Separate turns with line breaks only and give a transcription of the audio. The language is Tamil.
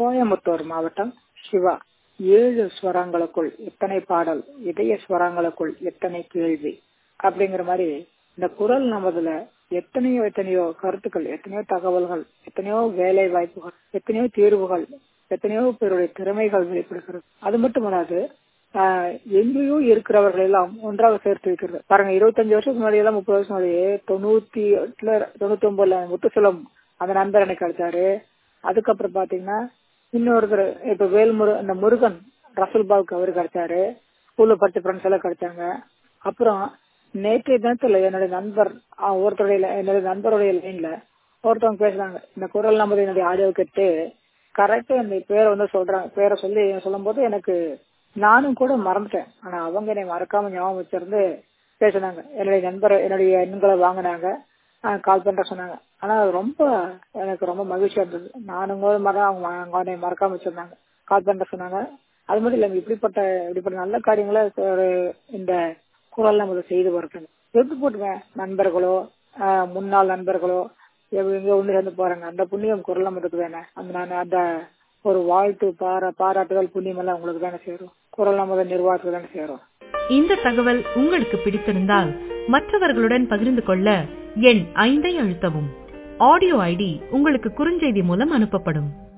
கோயம்புத்தூர் மாவட்டம் சிவா ஏழு ஸ்வரங்களுக்குள் எத்தனை பாடல் இதய ஸ்வரங்களுக்குள் எத்தனை கேள்வி அப்படிங்கிற மாதிரி இந்த குரல் நமதுல எத்தனையோ எத்தனையோ கருத்துக்கள் எத்தனையோ தகவல்கள் எத்தனையோ வேலை வாய்ப்புகள் எத்தனையோ தீர்வுகள் எத்தனையோ பேருடைய திறமைகள் வெளிப்படுகிறது அது மட்டுமல்லாது ஆஹ் எங்கேயோ இருக்கிறவர்கள் எல்லாம் ஒன்றாக சேர்த்து வைக்கிறது பாருங்க இருபத்தஞ்சு வருஷத்துக்கு முன்னாடி எல்லாம் முப்பது வருஷம் முன்னாடியே தொண்ணூத்தி எட்டுல தொண்ணூத்தி ஒன்பதுல முத்துசலம் அந்த நண்பர் எனக்கு கிடைச்சாரு அதுக்கப்புறம் பாத்தீங்கன்னா இன்னொருத்தர் இப்ப வேல்முரு அந்த முருகன் ரசல் பாவுக்கு அவர் கிடைச்சாரு ஸ்கூல்ல படிச்ச ஃப்ரெண்ட்ஸ் எல்லாம் கிடைச்சாங்க அப்புறம் நேற்றைய தினத்துல என்னுடைய நண்பர் ஒருத்தருடைய என்னுடைய நண்பருடைய லைன்ல ஒருத்தவங்க பேசுறாங்க இந்த குரல் நம்பர் என்னுடைய ஆடியோ கேட்டு கரெக்டா இந்த பேரை வந்து சொல்றாங்க பேரை சொல்லி சொல்லும் போது எனக்கு நானும் கூட மறந்துட்டேன் ஆனா அவங்க என்னை மறக்காம ஞாபகம் வச்சிருந்து பேசினாங்க என்னுடைய நண்பர் என்னுடைய எண்களை வாங்கினாங்க கால் பண்ற சொன்னாங்க ஆனா ரொம்ப எனக்கு ரொம்ப மகிழ்ச்சியா இருந்தது நானும் கூட மற அவங்க அவங்க என்னை மறக்காம வச்சிருந்தாங்க கால் பண்ற சொன்னாங்க அது மட்டும் இல்ல இப்படிப்பட்ட இப்படிப்பட்ட நல்ல காரியங்களை ஒரு இந்த குரல் நம்ம செய்து வருது எடுத்து போட்டுங்க நண்பர்களோ முன்னாள் நண்பர்களோ எங்க ஒண்ணு சேர்ந்து போறாங்க அந்த புண்ணியம் குரல் நமக்கு தானே அந்த நான் அந்த ஒரு வாழ்த்து பாரா பாராட்டுதல் புண்ணியம் எல்லாம் உங்களுக்கு தானே சேரும் குரல் நமது நிர்வாகத்துக்கு தானே சேரும்
இந்த தகவல் உங்களுக்கு பிடித்திருந்தால் மற்றவர்களுடன் பகிர்ந்து கொள்ள எண் ஐந்தை அழுத்தவும் ஆடியோ ஐடி உங்களுக்கு குறுஞ்செய்தி மூலம் அனுப்பப்படும்